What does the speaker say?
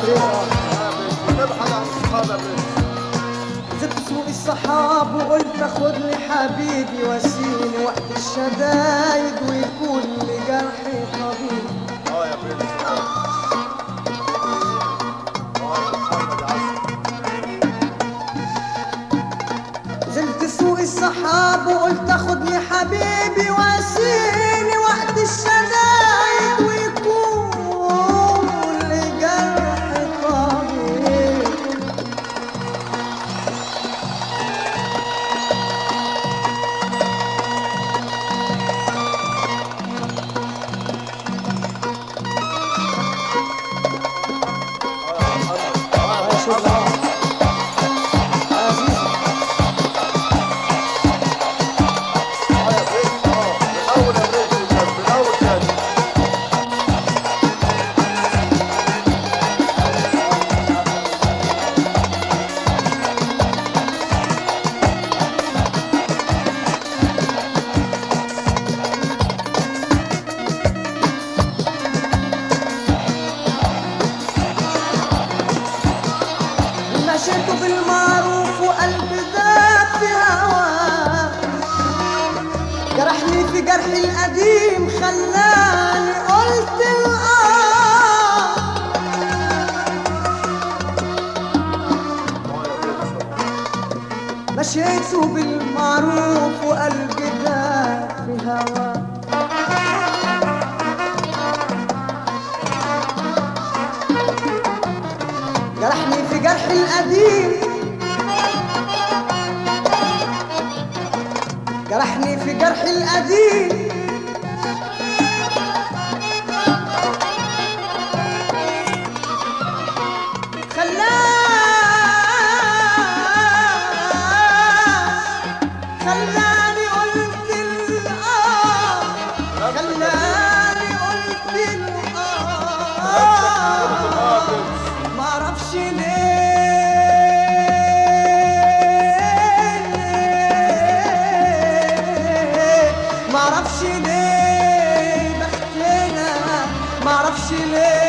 نبحث عن الصحابة يا برنس زدت سوق الصحاب وقلت اخدني حبيبي واسيني وقت الشدايد ويكون لجرحي طبيب اه يا برنس اه اه يا محمد عسل زلت سوق الصحاب وقلت اخدني حبيبي واسيني وقت الشدايد ويكون لجرحي طبيب اه يا محمد اه يا محمد عزيز اه يا برنس اه من اول يا برنس من اول تاني مشيت بالمعروف وقلبي ذاب في هواه جرحني في جرحي القديم خلاني قلت الآه اه يا برنس مشيت بالمعروف وقلبي ذاب في هواه جرحني في جرحي القديم جرحني في جرحي القديم خلاني خلاني قلت الآه خلاني قلت الآه معرفش ليه معرفش ليه بختنا معرفش ليه